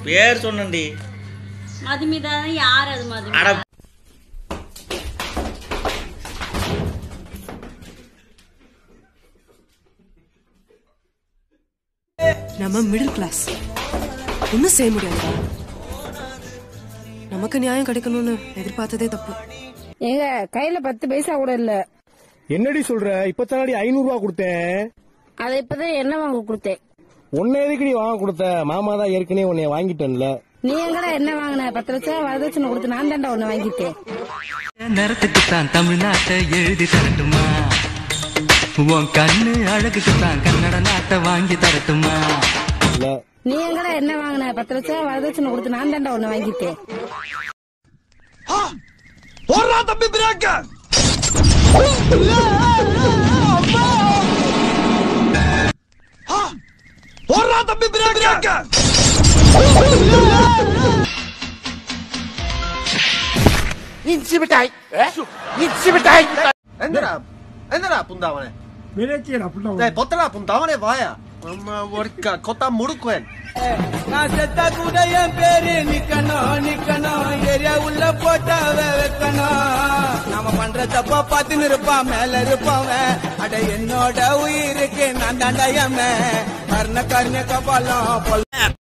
பேர் சொன்னேன்டி மதுமிதா யார் அது மதுமிதா அட நம்ம மிடில் கிளாஸ் ஒன்றும் செய்ய முடியாதுடா நமக்கு நியாயம் கிடைக்கணும்னு எதிர்பார்த்ததே தப்பு ஏங்க கையில பத்து பைசா கூட இல்ல என்னடி சொல்ற இப்பத்தானடி ஐநூறு ரூபா கொடுத்தேன் அதை இப்பதான் என்ன வாங்க கொடுத்தேன் உன்னை எதுக்குடி வாங்க கொடுத்த மாமா தான் ஏற்கனவே உன்னை வாங்கிட்டேன்ல நீ எங்கடா என்ன வாங்கின பத்து லட்சம் வரதட்சணை கொடுத்து நான் தாண்டா ஒண்ணு வாங்கிட்டேன் நேரத்துக்குத்தான் தமிழ்நாட்டை எழுதி தரட்டுமா உன் கண்ணு அழகுக்குத்தான் கன்னட நாட்டை வாங்கி தரட்டுமா இல்ல நீ எங்கடா என்ன வாங்கின பத்து லட்சம் வரதட்சணை கொடுத்து நான் தாண்டா ஒண்ணு வாங்கிட்டேன் என்னடா என்னடா புந்தாவனே டேய் பொத்தடா புந்தாவனே வாயா அம்மா ஒருக்கா கொத்தா முடுக்குவேன் நான் செத்தா கூட என் பேரு நிக்கணும் நிக்கணும் ஏரியா உள்ள போட்டாவ வைக்கணும் நாம பண்ற தப்பா பார்த்துன்னு இருப்பான் மேல இருப்பாவன் அட என்னோட உயிருக்கு நான் தாண்டா எம்ம கர்ண கர்ண கபாலம்